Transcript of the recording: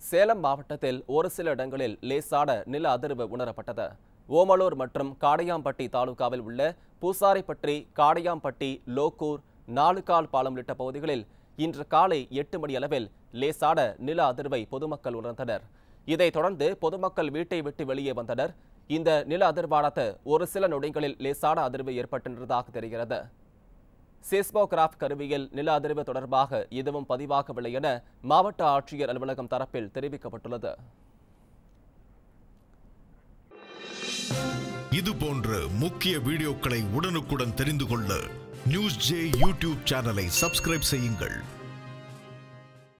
சேலம் மாவட்டத்தில் ஒரு சில இடங்களில் லேசான நில அதிர்வு உணரப்பட்டது ஓமலூர் மற்றும் காடையாம்பட்டி தாலுகாவில் உள்ள பூசாரிப்பட்டி காடையாம்பட்டி லோக்கூர் நாலுகால் பாலம் உள்ளிட்ட பகுதிகளில் இன்று காலை எட்டு மணி அளவில் லேசான நில அதிர்வை பொதுமக்கள் உணர்ந்தனர் இதைத் தொடர்ந்து பொதுமக்கள் வீட்டை விட்டு வெளியே வந்தனர் இந்த நில அதிர்வானது ஒரு சில நொடிகளில் லேசான அதிர்வு ஏற்பட்டிருந்ததாக தெரிகிறது சேஸ்மோகிராஃப் கருவியில் நில அதிர்வு தொடர்பாக எதுவும் பதிவாகவில்லை என மாவட்ட ஆட்சியர் அலுவலகம் தரப்பில் தெரிவிக்கப்பட்டுள்ளது இது போன்ற முக்கிய வீடியோக்களை உடனுக்குடன் தெரிந்து கொள்ள நியூஸ் ஜே யூடியூப் சேனலை சப்ஸ்கிரைப் செய்யுங்கள்